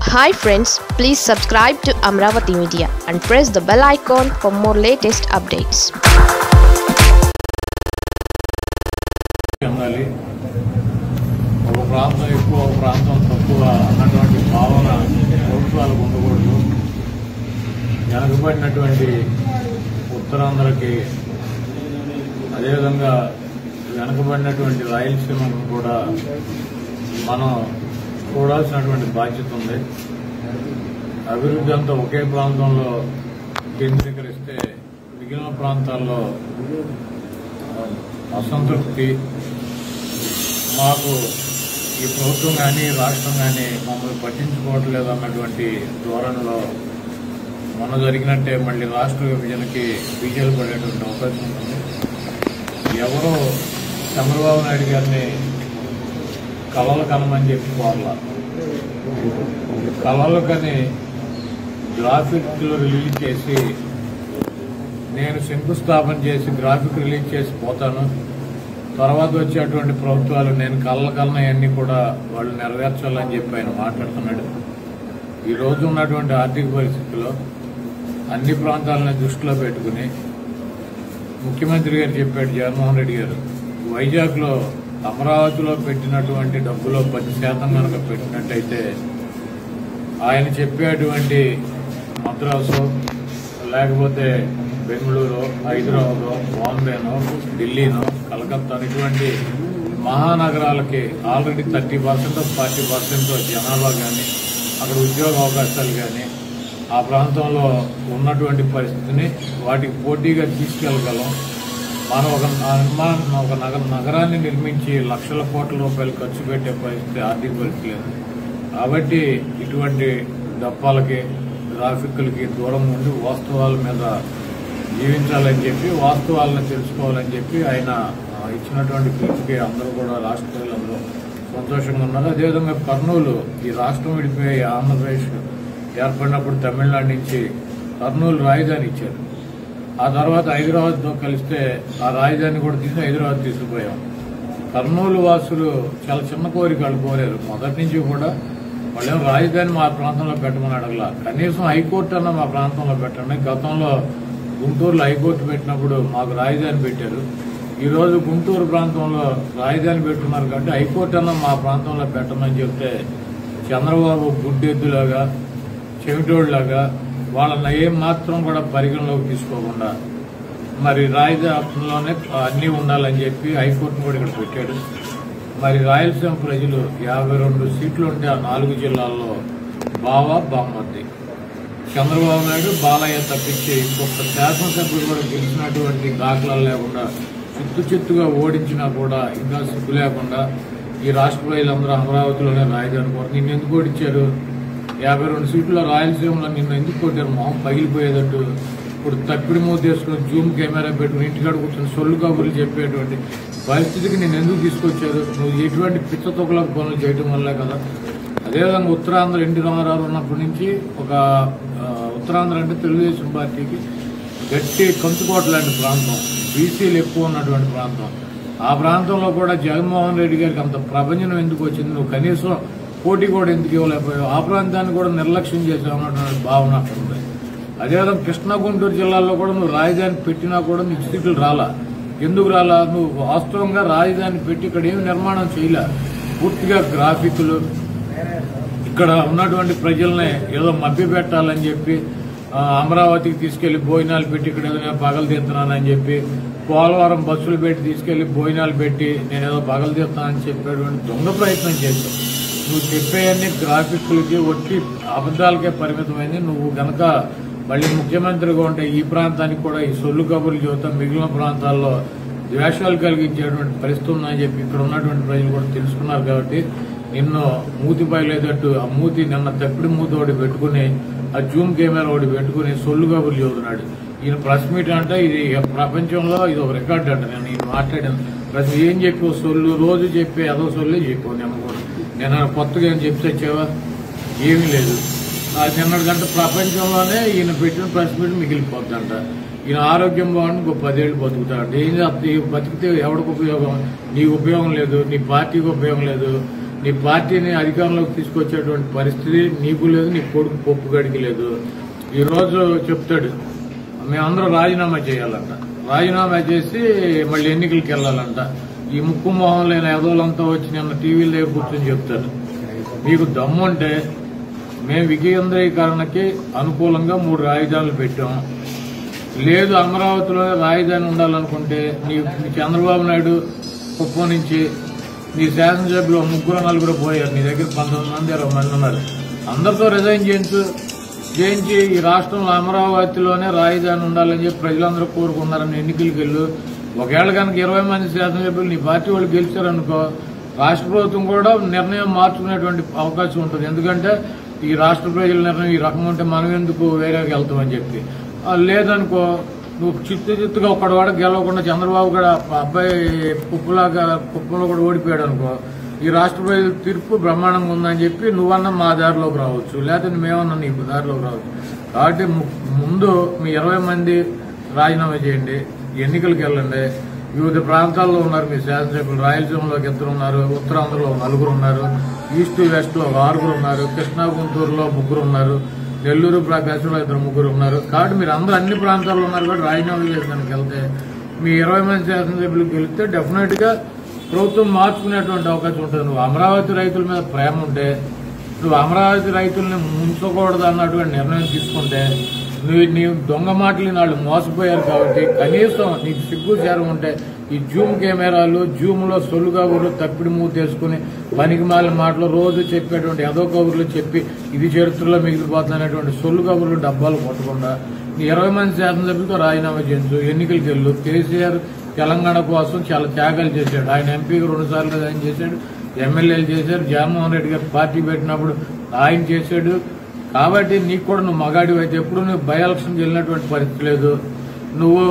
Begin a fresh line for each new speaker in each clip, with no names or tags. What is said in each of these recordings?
hi friends please subscribe to Amaravati media and press the bell icon for more latest updates
చెందాలి ఒక ప్రాంతం ఎక్కువ ఒక ప్రాంతం తక్కువ అన్నటువంటి భావన ప్రభుత్వాలకు ఉండకూడదు వెనకబడినటువంటి ఉత్తరాంధ్రకి అదేవిధంగా వెనకబడినటువంటి రాయలసీమకు కూడా మనం చూడాల్సినటువంటి బాధ్యత ఉంది అభివృద్ధి అంతా ఒకే ప్రాంతంలో కేంద్రీకరిస్తే మిగిలిన ప్రాంతాల్లో అసంతృప్తి మాకు ఈ ప్రభుత్వం కానీ రాష్ట్రం కానీ మమ్మల్ని పట్టించుకోవట్లేదు అన్నటువంటి ధోరణిలో మొన్న జరిగినట్టే మళ్ళీ రాష్ట్ర విభజనకి బీజేలు పడేటువంటి అవకాశం ఉంటుంది ఎవరో చంద్రబాబు నాయుడు గారిని కళలు కనమని చెప్పి కోరలా కళలు కని గ్రాఫిక్లు రిలీజ్ చేసి నేను శంకుస్థాపన చేసి గ్రాఫిక్ రిలీజ్ చేసి పోతాను తర్వాత వచ్చేటువంటి ప్రభుత్వాలు నేను కళ్ళ కళ్ళనవన్నీ కూడా వాళ్ళు నెరవేర్చాలని చెప్పి ఆయన మాట్లాడుతున్నాడు ఈ రోజు ఉన్నటువంటి ఆర్థిక పరిస్థితుల్లో అన్ని ప్రాంతాలను దృష్టిలో పెట్టుకుని ముఖ్యమంత్రి గారు చెప్పాడు జగన్మోహన్ రెడ్డి గారు వైజాగ్ లో అమరావతిలో పెట్టినటువంటి డబ్బులో పది శాతం కనుక పెట్టినట్టయితే ఆయన చెప్పేటువంటి మద్రాసు లేకపోతే బెంగళూరు హైదరాబాద్ బాంబేనో ఢిల్లీనో కలకత్తా ఇటువంటి మహానగరాలకి already thirty percent forty percent జనాభా కానీ అక్కడ ఉద్యోగ అవకాశాలు కానీ ఆ ప్రాంతంలో ఉన్నటువంటి పరిస్థితిని వాటికి పోటీగా తీసుకెళ్లగలం మనం ఒక నిర్మాణం ఒక నగర నగరాన్ని నిర్మించి లక్షల కోట్ల రూపాయలు ఖర్చు పెట్టే పరిస్థితి ఆర్థిక పరిస్థితి లేదు కాబట్టి ఇటువంటి డప్పాలకి గ్రాఫిక్లకి దూరం ఉండి వాస్తవాల మీద జీవించాలని చెప్పి వాస్తవాలను తెలుసుకోవాలని చెప్పి ఆయన ఆ, ఇచ్చినటువంటి పిలుపుకి అందరూ కూడా రాష్ట్ర ప్రజలందరూ సంతోషంగా ఉన్నారు అదేవిధంగా కర్నూలు ఈ రాష్ట్రం విడిపోయి ఆంధ్రప్రదేశ్ ఏర్పడినప్పుడు తమిళనాడు నుంచి కర్నూలు రాజధాని ఇచ్చారు ఆ తర్వాత హైదరాబాద్తో కలిస్తే ఆ రాజధాని కూడా తీసి హైదరాబాద్ తీసుకుపోయాం కర్నూలు వాసులు చాలా చిన్న కోరిక వాళ్ళు కోరారు మొదటి నుంచి కూడా వాళ్ళేమో రాజధాని మా ప్రాంతంలో పెట్టమని అడగల కనీసం హైకోర్టు అన్న మా ప్రాంతంలో పెట్టండి గతంలో గుంటూరులో హైకోర్టు పెట్టినప్పుడు మాకు రాజధాని పెట్టారు ఈ రోజు గుంటూరు ప్రాంతంలో రాజధాని పెట్టున్నారు కాబట్టి హైకోర్టు అన్న మా ప్రాంతంలో పెట్టమని చెప్తే చంద్రబాబు గుడ్డెద్దులాగా చెవిటోళ్ళలాగా వాళ్ళని ఏం మాత్రం కూడా పరిగణలోకి తీసుకోకుండా మరి రాజధానిలోనే అన్నీ ఉండాలని చెప్పి హైకోర్టును కూడా ఇక్కడ పెట్టాడు మరి రాయలసీమ ప్రజలు యాభై రెండు సీట్లు ఉంటే ఆ నాలుగు జిల్లాల్లో బావా బామ్మర్ది చంద్రబాబు నాయుడు బాలయ్య తప్పించి ఇంకొక శాసనసభ్యులు కూడా గెలిచినటువంటి దాఖలాలు లేకుండా చిత్తు చిత్తుగా ఓడించినా కూడా ఇంకా సిగ్గు లేకుండా ఈ రాష్ట్ర ప్రజలందరూ అమరావతిలోనే రాజధాని కోరు నిన్ను ఎందుకు ఓడించారు యాభై రెండు సీట్ల రాయలసీమలో నిన్ను ఎందుకు కొట్టారు మొహం పగిలిపోయేటట్టు ఇప్పుడు తప్పిడి మూత వేసుకుని జూమ్ కెమెరా పెట్టుకుని ఇంటికాడ కూర్చొని సొల్లు కబుర్లు చెప్పేటువంటి పరిస్థితికి నేను ఎందుకు తీసుకొచ్చారు నువ్వు ఎటువంటి పిచ్చ తొక్కలకు పనులు చేయడం వల్లే కదా అదేవిధంగా ఉత్తరాంధ్ర ఎన్టీ రామారావు ఉన్నప్పటి నుంచి ఒక ఆ, ఉత్తరాంధ్ర అంటే తెలుగుదేశం పార్టీకి గట్టి కంచుకోట లాంటి ప్రాంతం బీసీలు ఎక్కువ ఉన్నటువంటి ప్రాంతం ఆ ప్రాంతంలో కూడా జగన్మోహన్ రెడ్డి గారికి అంత ప్రభంజనం ఎందుకు వచ్చింది నువ్వు కనీసం పోటీ కూడా ఎందుకు ఇవ్వలేకపోయావు ఆ ప్రాంతాన్ని కూడా నిర్లక్ష్యం చేసావు అన్నటువంటి భావన అక్కడ ఉంది అదేవిధంగా కృష్ణా గుంటూరు జిల్లాలో కూడా నువ్వు రాజధాని పెట్టినా కూడా నీకు సీట్లు రాలా ఎందుకు రాలా నువ్వు వాస్తవంగా రాజధాని పెట్టి ఇక్కడ ఏమి నిర్మాణం చేయలే పూర్తిగా గ్రాఫిక్లు ఇక్కడ ఉన్నటువంటి ప్రజల్ని ఏదో మభ్య పెట్టాలని చెప్పి ఆ, అమరావతికి తీసుకెళ్లి భోజనాలు పెట్టి ఇక్కడ ఏదో పగలు తీస్తున్నానని చెప్పి పోలవరం బస్సులు పెట్టి తీసుకెళ్లి భోజనాలు పెట్టి నేను ఏదో పగలు తీస్తానని చెప్పేటువంటి దొంగ ప్రయత్నం చేశావు నువ్వు చెప్పేవన్నీ గ్రాఫిక్లకి ఒట్టి అబద్దాలకే పరిమితమైంది నువ్వు గనక మళ్ళీ ముఖ్యమంత్రిగా ఉంటే ఈ ప్రాంతానికి కూడా ఈ సొల్లు కబుర్లు చెబుతాం మిగిలిన ప్రాంతాల్లో ద్వేషాలు కలిగించేటువంటి పరిస్థితి ఉందని చెప్పి ఇక్కడ ఉన్నటువంటి ప్రజలు కూడా తెలుసుకున్నారు కాబట్టి నిన్ను మూతి పైలేదట్టు ఆ మూతి నిన్న తప్పిడి మూతి ఒకటి పెట్టుకుని ఆ జూమ్ కెమెరా ఒకటి పెట్టుకుని సొల్లు కబుర్లు చెబుతున్నాడు ఈయన ప్రెస్ మీట్ అంటే ఇది ప్రపంచంలో ఇది ఒక రికార్డ్ అంట నేను ఈయన మాట్లాడాను ప్రతి ఏం చెప్పి సొల్లు రోజు చెప్పే అదో సొల్లే చెప్పు నేను కూడా నేను కొత్తగా ఏం చెప్తే వచ్చావా ఏమీ లేదు ఆ నిన్నటి గంట ప్రపంచంలోనే ఈయన పెట్టిన ప్రెస్ మీట్ మిగిలిపోద్దంట ఈయన ఆరోగ్యం బాగుండి ఇంకో పదేళ్ళు బతుకుతాడు ఏం చేస్తా- ఈ బతికితే ఎవరికి ఉపయోగం నీకు ఉపయోగం లేదు నీ పార్టీకి ఉపయోగం లేదు నీ పార్టీని అధికారంలోకి తీసుకొచ్చేటువంటి పరిస్థితి నీకు లేదు నీ కొడుకు పప్పు గడికి లేదు ఈ రోజు చెప్తాడు మేమందరం రాజీనామా చేయాలంట రాజీనామా చేసి మళ్ళీ ఎన్నికలకు వెళ్ళాలంట ఈ ముక్కు మొహం లేని ఎదవులంతా వచ్చి నిన్న టీవీలో దగ్గర కూర్చొని చెప్తారు మీకు దమ్ముంటే మేము వికేంద్రీకరణకి అనుకూలంగా మూడు రాజధానులు పెట్టాం లేదు అమరావతిలో రాజధాని ఉండాలనుకుంటే నీ నీ చంద్రబాబు నాయుడు కుప్పం నుంచి నీ శాసనసభ్యులు ముగ్గురు నలుగురు పోయారు నీ దగ్గర పంతొమ్మిది మంది ఇరవై మంది ఉన్నారు అందరితో రిజైన్ చేయించు చేయించి ఈ రాష్ట్రంలో అమరావతిలోనే రాజధాని ఉండాలని చెప్పి ప్రజలందరూ కోరుకున్నారని ఎన్నికలకు వెళ్ళు ఒకవేళ కనుక ఇరవై మంది శాసనసభ్యులు నీ పార్టీ వాళ్ళు గెలిచారనుకో రాష్ట్ర ప్రభుత్వం కూడా నిర్ణయం మార్చుకునేటువంటి అవకాశం ఉంటుంది ఎందుకంటే ఈ రాష్ట్ర ప్రజల నిర్ణయం ఈ రకం ఉంటే మనం ఎందుకు వేరేకి వెళ్తామని చెప్పి ఆ, లేదనుకో నువ్వు చిత్తు చిత్తుగా ఒక్కడు కూడా గెలవకుండా చంద్రబాబు కూడా ఆ అబ్బాయి కుప్పలాగా కుప్పంలో కూడా ఓడిపోయాడు అనుకో ఈ రాష్ట్ర ప్రజల తీర్పు బ్రహ్మాండంగా ఉందని చెప్పి నువ్వన్నా మా దారిలోకి రావచ్చు లేకపోతే మేమన్నా నీ దారిలోకి రావచ్చు కాబట్టి ము- ముందు మీ ఇరవై మంది రాజీనామా చేయండి ఎన్నికలకు వెళ్ళండి వివిధ ప్రాంతాల్లో ఉన్నారు మీ శాసనసభ్యులు రాయలసీమలో ఒక ఇద్దరు ఉన్నారు ఉత్తరాంధ్రలో నలుగురు ఉన్నారు ఈస్ట్ వెస్ట్ లో ఒక ఆరుగురు ఉన్నారు కృష్ణా గుంటూరులో ముగ్గురు ఉన్నారు నెల్లూరు ప్రకాశంలో ఇద్దరు ముగ్గురు ఉన్నారు కాబట్టి మీరు అందరూ అన్ని ప్రాంతాల్లో ఉన్నారు కూడా రాజీనామా చేయడానికి వెళ్తే మీ ఇరవై మంది శాసనసభ్యులకు గెలిస్తే డెఫినెట్ గా ప్రభుత్వం మార్చుకునేటువంటి అవకాశం ఉంటుంది నువ్వు అమరావతి రైతుల మీద ప్రేమ ఉంటే నువ్వు అమరావతి రైతుల్ని ముంచకూడదు అన్నటువంటి నిర్ణయం తీసుకుంటే నువ్వు నీ దొంగ మాటలు నాళ్ళు మోసపోయారు కాబట్టి కనీసం నీకు సిగ్గు చేరం ఉంటే ఈ జూమ్ కెమెరాలు జూమ్ లో సొల్లు కబుర్లు తప్పిడి మూత వేసుకుని పనికి మాలిన మాటలు రోజు చెప్పేటువంటి ఏదో కబుర్లు చెప్పి ఇది చరిత్రలో మిగిలిపోతున్నటువంటి సొల్లు కబుర్లు డబ్బాలు కొట్టకుండా ఈ ఇరవై మంది శాసనసభ్యులతో రాజీనామా చేయించు ఎన్నికలకు వెళ్ళు కేసీఆర్ తెలంగాణ కోసం చాలా త్యాగాలు చేశాడు ఆయన ఎంపీగా రెండు సార్లు ఆయన చేశాడు ఎమ్మెల్యేలు చేశారు జగన్మోహన్ రెడ్డి గారు పార్టీ పెట్టినప్పుడు ఆయన చేశాడు కాబట్టి నీకు కూడా నువ్వు మగాడివి అయితే ఎప్పుడు నువ్వు బై ఎలక్షన్ వెళ్ళినటువంటి పరిస్థితి లేదు నువ్వు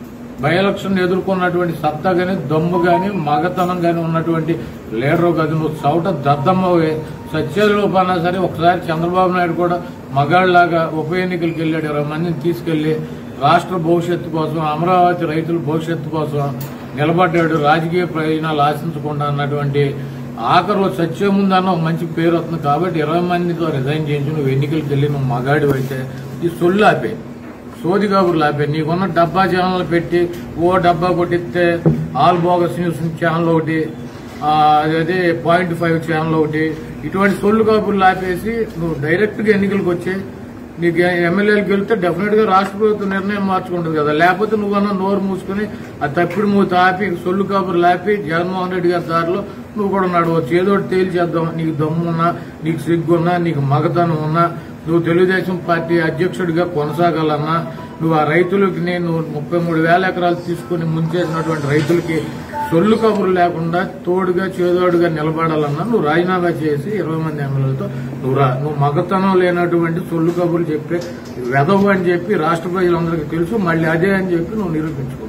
బై ఎలక్షన్ ఎదుర్కొన్నటువంటి సత్తా గాని దమ్ము గాని మగతనం గాని ఉన్నటువంటి లీడర్ కాదు నువ్వు చౌట దద్దమ్మవే సత్యలోపన్నా సరే ఒకసారి చంద్రబాబు నాయుడు కూడా మగాళ్ళలాగా ఉప ఎన్నికలకు వెళ్ళాడు ఇరవై మందిని తీసుకెళ్లి రాష్ట్ర భవిష్యత్తు కోసం అమరావతి రైతుల భవిష్యత్తు కోసం నిలబడ్డాడు రాజకీయ ప్రయోజనాలు ఆశించకుండా అన్నటువంటి ఆఖరిలో సత్యం ముందన్న ఒక మంచి పేరు వస్తుంది కాబట్టి ఇరవై మందితో రిజైన్ చేయించి నువ్వు ఎన్నికలకు వెళ్ళి నువ్వు మగాడి అయితే ఈ సొల్లు ఆపే సోది కబుర్లు ఆపే నీకున్న డబ్బా ఛానల్ పెట్టి ఓ డబ్బా కొట్టిస్తే ఆల్ బోగస్ న్యూస్ ఛానల్ ఒకటి ఆ, అదే పాయింట్ ఫైవ్ ఛానల్ ఒకటి ఇటువంటి సొల్లు కబుర్లు ఆపేసి నువ్వు డైరెక్ట్ గా ఎన్నికలకు వచ్చి నీకు ఎమ్మెల్యేలకు వెళ్తే డెఫినెట్ గా రాష్ట్ర ప్రభుత్వం నిర్ణయం మార్చుకుంటుంది కదా లేకపోతే నువ్వన్నా నోరు మూసుకుని ఆ తప్పిడి మూత ఆపి సొల్లు కబుర్లు ఆపి జగన్మోహన్ రెడ్డి గారి దారిలో నువ్వు కూడా నడవచ్చు ఏదో ఒకటి తేల్చేద్దాం నీకు దమ్మున్నా నీకు సిగ్గున్నా నీకు మగతనం ఉన్నా నువ్వు తెలుగుదేశం పార్టీ అధ్యక్షుడిగా కొనసాగాలన్నా నువ్వు ఆ రైతులకి నేను ముప్పై మూడు వేల ఎకరాలు తీసుకుని ముంచేసినటువంటి రైతులకి సొల్లు కబురు లేకుండా తోడుగా చేదోడుగా నిలబడాలన్నా నువ్వు రాజీనామా చేసి ఇరవై మంది ఎమ్మెల్యేలతో నువ్వు రా నువ్వు మగతనం లేనటువంటి సొల్లు కబుర్లు చెప్పే వెదవు అని చెప్పి రాష్ట్ర ప్రజలందరికీ తెలుసు మళ్ళీ అదే అని చెప్పి నువ్వు నిరూపించుకో